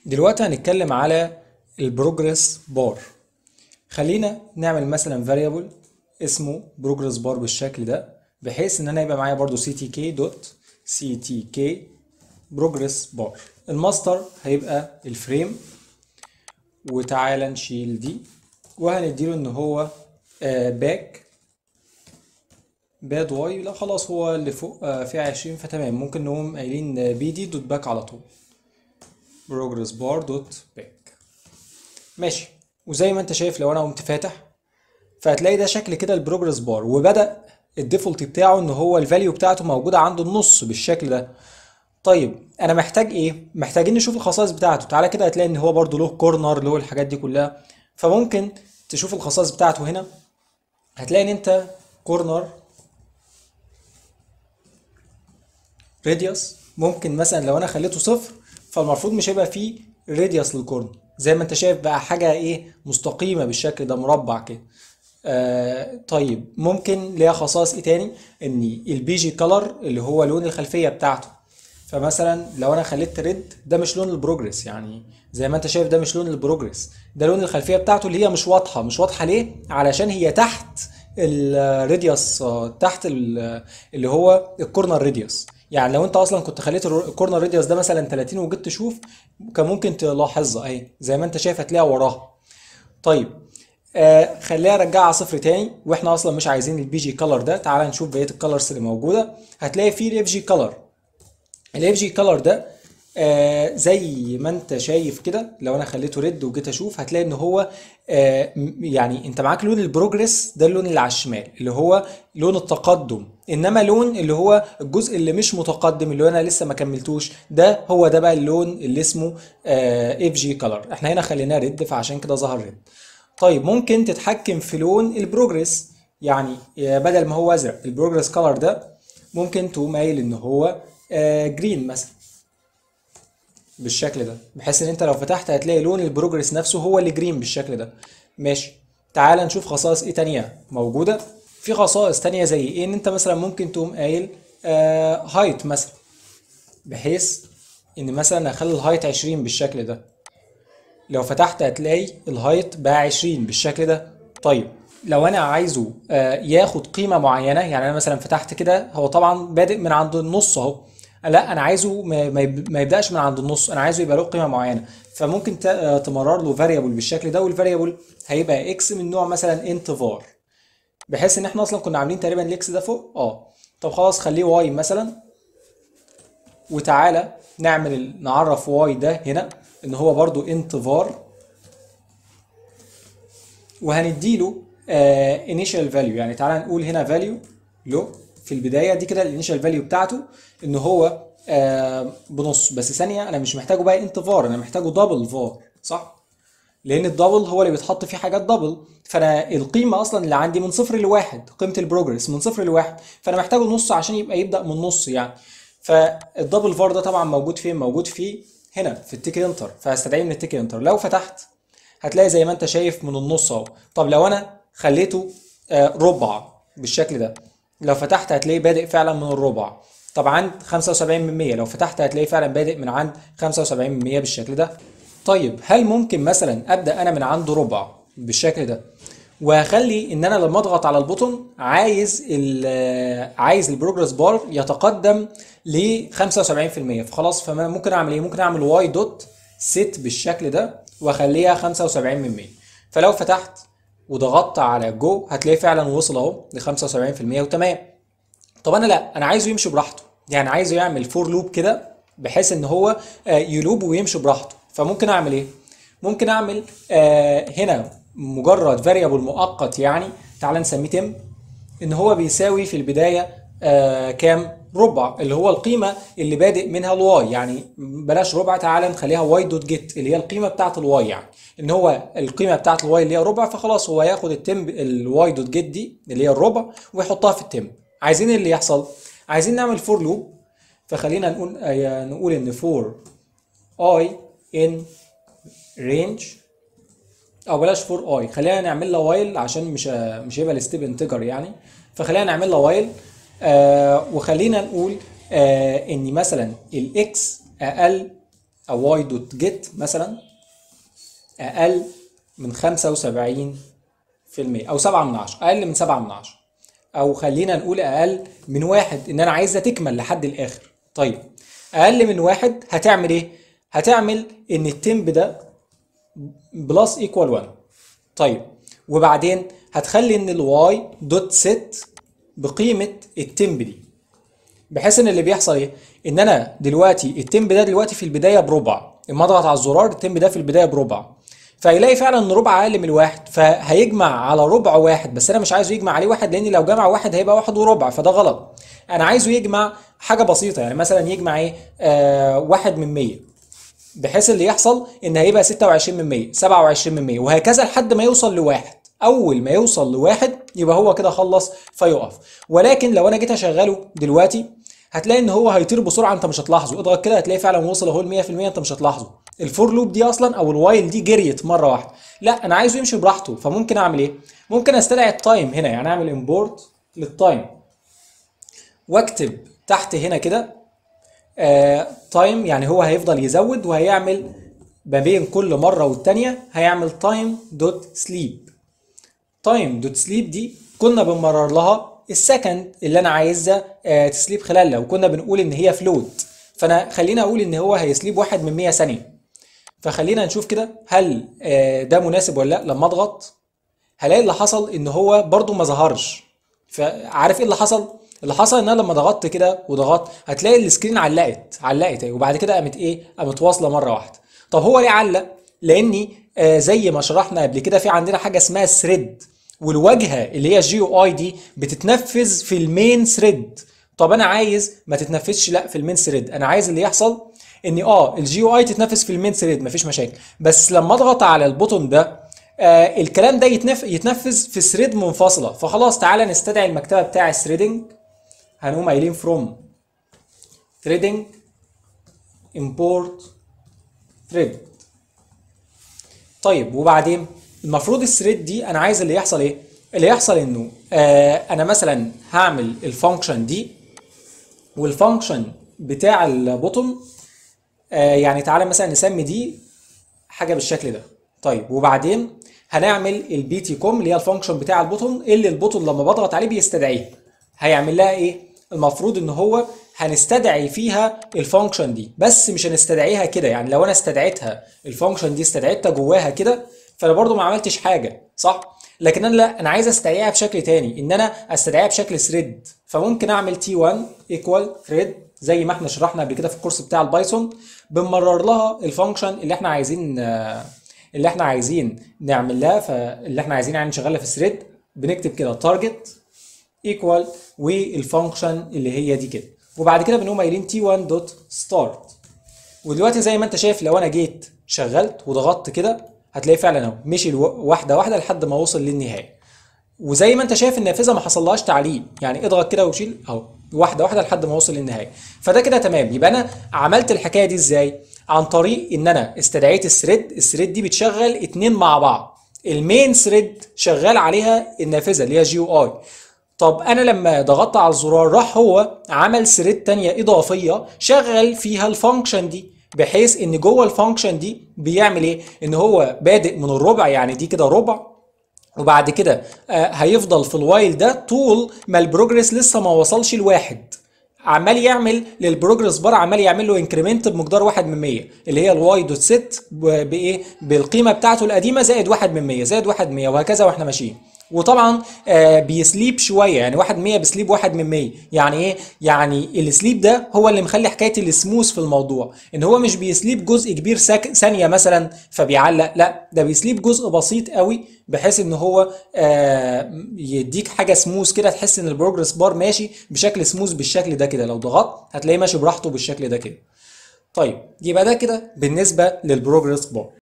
دلوقتي هنتكلم على البروجرس بار خلينا نعمل مثلا variable اسمه progress bar بالشكل ده بحيث ان انا يبقى معايا برضو ctk دوت ctk progress bar الماستر هيبقى الفريم وتعالى نشيل دي وهنديله ان هو باك باد واي لا خلاص هو اللي فوق آه، فيه 20 فتمام ممكن نقوم قايلين بي دي دوت باك على طول progress bar دوت باك ماشي وزي ما انت شايف لو انا قمت فاتح فهتلاقي ده شكل كده البروجرس بار وبدأ الديفولت بتاعه ان هو الفاليو بتاعته موجوده عنده النص بالشكل ده طيب انا محتاج ايه محتاجين نشوف الخصائص بتاعته تعالى كده هتلاقي ان هو برضو له كورنر له الحاجات دي كلها فممكن تشوف الخصائص بتاعته هنا هتلاقي ان انت كورنر راديوس ممكن مثلا لو انا خليته صفر فالمفروض مش هيبقى فيه راديوس للكورنر زي ما انت شايف بقى حاجه ايه مستقيمه بالشكل ده مربع كده آه طيب ممكن ليها خصائص ايه تاني ان البي جي كلر اللي هو لون الخلفيه بتاعته فمثلا لو انا خليت ريد ده مش لون البروجرس يعني زي ما انت شايف ده مش لون البروجرس ده لون الخلفيه بتاعته اللي هي مش واضحه مش واضحه ليه علشان هي تحت الراديوس تحت ال- اللي هو الكورنر راديوس يعني لو انت اصلا كنت خليت الر- الكورنر راديوس ده مثلا 30 وجيت تشوف كان ممكن تلاحظها اهي زي ما انت شايف هتلاقيها وراها طيب آه خليها ارجعها صفر تاني واحنا اصلا مش عايزين البي جي كلر ده تعال نشوف بقيه الكلرز اللي موجوده هتلاقي فيه الاف جي كلر الاف جي كلر ده آه زي ما انت شايف كده لو انا خليته ريد وجيت اشوف هتلاقي ان هو آه م- يعني انت معاك لون البروجرس ده اللون اللي على الشمال اللي هو لون التقدم انما لون اللي هو الجزء اللي مش متقدم اللي انا لسه ما كملتوش ده هو ده بقى اللون اللي اسمه اف جي كلر احنا هنا خليناه ريد فعشان كده ظهر ريد طيب ممكن تتحكم في لون البروجرس يعني آه، بدل ما هو ازرق البروجرس كلر ده ممكن تقوم قايل ان هو جرين مثلا بالشكل ده بحيث ان انت لو فتحت هتلاقي لون البروجرس نفسه هو اللي جرين بالشكل ده ماشي تعال نشوف خصائص ايه تانية موجودة في خصائص تانية زي ايه ان انت مثلا ممكن تقوم قايل هايت مثلا بحيث ان مثلا اخلي الهايت 20 بالشكل ده لو فتحت هتلاقي الهايت بقى 20 بالشكل ده طيب لو انا عايزه آه، ياخد قيمه معينه يعني انا مثلا فتحت كده هو طبعا بادئ من عند النص اهو لا انا عايزه ما ما يب- ما يبداش من عند النص انا عايزه يبقى له قيمه معينه فممكن ت- آه، تمرر له فاريبل بالشكل ده والفاريبل هيبقى اكس من نوع مثلا انت فار بحيث ان احنا اصلا كنا عاملين تقريبا الاكس ده فوق اه طب خلاص خليه واي مثلا وتعالى نعمل ال- نعرف واي ده هنا ان هو برضو انت فار وهنديله آه initial value يعني تعالى نقول هنا value له في البدايه دي كده الانيشال فاليو بتاعته ان هو آه بنص بس ثانيه انا مش محتاجه بقى انت فار انا محتاجه دبل فار صح لان الدبل هو اللي بيتحط فيه حاجات دبل فانا القيمه اصلا اللي عندي من صفر لواحد قيمه البروجرس من صفر لواحد فانا محتاجه نص عشان يبقى يبدا من نص يعني فالدبل فار ده طبعا موجود فين موجود فيه هنا في التيك انتر فهستدعيه من التيك انتر لو فتحت هتلاقي زي ما انت شايف من النص اهو طب لو انا خليته آه، ربع بالشكل ده لو فتحت هتلاقيه بادئ فعلا من الربع طب عند 75 من 100 لو فتحت هتلاقيه فعلا بادئ من عند 75 من 100 بالشكل ده طيب هل ممكن مثلا ابدا انا من عند ربع بالشكل ده وهخلي ان انا لما اضغط على البوتون عايز ال عايز البروجرس بار يتقدم ل 75% فخلاص فما ممكن اعمل ايه ممكن اعمل واي دوت سيت بالشكل ده واخليها 75 من 100 فلو فتحت وضغطت على جو هتلاقيه فعلا وصل اهو ل 75% وتمام طب انا لا انا عايزه يمشي براحته يعني عايزه يعمل فور لوب كده بحيث ان هو آه، يلوب ويمشي براحته فممكن اعمل ايه ممكن اعمل آه، هنا مجرد فاريبل مؤقت يعني تعال نسميه تم ان هو بيساوي في البدايه آه كام ربع اللي هو القيمه اللي بادئ منها الواي يعني بلاش ربع تعالى نخليها واي دوت جيت اللي هي القيمه بتاعه الواي يعني ان هو القيمه بتاعه الواي اللي هي ربع فخلاص هو ياخد التم الواي دوت جيت دي اللي هي الربع ويحطها في التم عايزين إيه اللي يحصل عايزين نعمل فور لوب فخلينا نقول آه نقول ان فور اي ان رينج او بلاش فور اي خلينا نعمل لها وايل عشان مش مش هيبقى الستيب انتجر يعني فخلينا نعمل لها وايل آه وخلينا نقول آه ان مثلا الاكس اقل او واي دوت جيت مثلا اقل من 75% او 7 من 10 اقل من 7 من 10 او خلينا نقول اقل من واحد ان انا عايزها تكمل لحد الاخر طيب اقل من واحد هتعمل ايه هتعمل ان التمب ده بلس ايكوال 1 طيب وبعدين هتخلي ان الواي دوت ست بقيمه التمب دي بحيث ان اللي بيحصل ايه ان انا دلوقتي التمب ده دلوقتي في البدايه بربع اما اضغط على الزرار التمب ده في البدايه بربع فيلاقي فعلا ان ربع اقل من الواحد فهيجمع على ربع واحد بس انا مش عايزه يجمع عليه واحد لان لو جمع واحد هيبقى واحد وربع فده غلط انا عايزه يجمع حاجه بسيطه يعني مثلا يجمع ايه آه واحد من 100 بحيث اللي يحصل ان هيبقى 26 من 100 27 من 100 وهكذا لحد ما يوصل لواحد اول ما يوصل لواحد يبقى هو كده خلص فيقف ولكن لو انا جيت اشغله دلوقتي هتلاقي ان هو هيطير بسرعه انت مش هتلاحظه اضغط كده هتلاقي فعلا وصل اهو ل 100% انت مش هتلاحظه الفور لوب دي اصلا او الوايل دي جريت مره واحده لا انا عايزه يمشي براحته فممكن اعمل ايه ممكن استدعي التايم هنا يعني اعمل امبورت للتايم واكتب تحت هنا كده تايم يعني هو هيفضل يزود وهيعمل ما بين كل مره والتانيه هيعمل تايم دوت سليب تايم دوت سليب دي كنا بنمرر لها السكند اللي انا عايزها آه تسليب خلالها وكنا بنقول ان هي فلوت فانا خلينا اقول ان هو هيسليب واحد من 100 ثانيه فخلينا نشوف كده هل آه ده مناسب ولا لا لما اضغط هلاقي اللي حصل ان هو برضو ما ظهرش فعارف ايه اللي حصل اللي حصل ان انا لما ضغطت كده وضغطت هتلاقي السكرين علقت علقت وبعد كده قامت ايه قامت واصله مره واحده طب هو ليه علق لاني آه زي ما شرحنا قبل كده في عندنا حاجه اسمها ثريد والواجهه اللي هي جي او اي دي بتتنفذ في المين ثريد طب انا عايز ما تتنفذش لا في المين ثريد انا عايز اللي يحصل ان اه الجي او اي تتنفذ في المين ثريد مفيش مشاكل بس لما اضغط على البوتون ده آه الكلام ده يتنف... يتنفذ في ثريد منفصله فخلاص تعالى نستدعي المكتبه بتاع الثريدنج هنقوم قايلين فروم ثريدنج import thread طيب وبعدين المفروض الثريد دي انا عايز اللي يحصل ايه اللي يحصل انه آه انا مثلا هعمل الفانكشن دي والفانكشن بتاع البوتون آه يعني تعالى مثلا نسمي دي حاجه بالشكل ده طيب وبعدين هنعمل البي تي كوم اللي هي الفانكشن بتاع البوتون اللي البوتون لما بضغط عليه بيستدعيه هيعمل لها ايه المفروض ان هو هنستدعي فيها الفانكشن دي بس مش هنستدعيها كده يعني لو انا استدعيتها الفانكشن دي استدعيتها جواها كده فانا برضو ما عملتش حاجه صح لكن انا لا انا عايز استدعيها بشكل تاني ان انا استدعيها بشكل ثريد فممكن اعمل تي 1 ايكوال ثريد زي ما احنا شرحنا قبل كده في الكورس بتاع البايثون بنمرر لها الفانكشن اللي احنا عايزين اللي احنا عايزين نعمل لها فاللي احنا عايزين يعني نشغلها في ثريد بنكتب كده تارجت ايكوال والفانكشن اللي هي دي كده وبعد كده بنقوم قايلين تي 1 دوت ستارت ودلوقتي زي ما انت شايف لو انا جيت شغلت وضغطت كده هتلاقي فعلا اهو مشي واحده واحده لحد ما وصل للنهايه وزي ما انت شايف النافذه ما حصلهاش تعليق يعني اضغط كده وشيل اهو واحده واحده لحد ما وصل للنهايه فده كده تمام يبقى انا عملت الحكايه دي ازاي عن طريق ان انا استدعيت الثريد الثريد دي بتشغل اتنين مع بعض المين ثريد شغال عليها النافذه اللي هي جي او اي طب انا لما ضغطت على الزرار راح هو عمل ثريد تانية اضافيه شغل فيها الفانكشن دي بحيث ان جوه الفانكشن دي بيعمل ايه ان هو بادئ من الربع يعني دي كده ربع وبعد كده آه هيفضل في الوايل ده طول ما البروجرس لسه ما وصلش لواحد عمال يعمل للبروجرس بار عمال يعمل له انكريمنت بمقدار 1 من 100 اللي هي الواي دوت ست بايه بالقيمه بتاعته القديمه زائد 1 من 100 زائد 1 من 100 وهكذا واحنا ماشيين وطبعا آه بيسليب شويه يعني 1 100 بسليب 1 من 100 يعني ايه يعني السليب ده هو اللي مخلي حكايه السموث في الموضوع ان هو مش بيسليب جزء كبير سك... ثانيه مثلا فبيعلق لا ده بيسليب جزء بسيط قوي بحيث ان هو آه يديك حاجه سموث كده تحس ان البروجرس بار ماشي بشكل سموث بالشكل ده كده لو ضغطت هتلاقيه ماشي براحته بالشكل ده كده طيب يبقى ده كده بالنسبه للبروجرس بار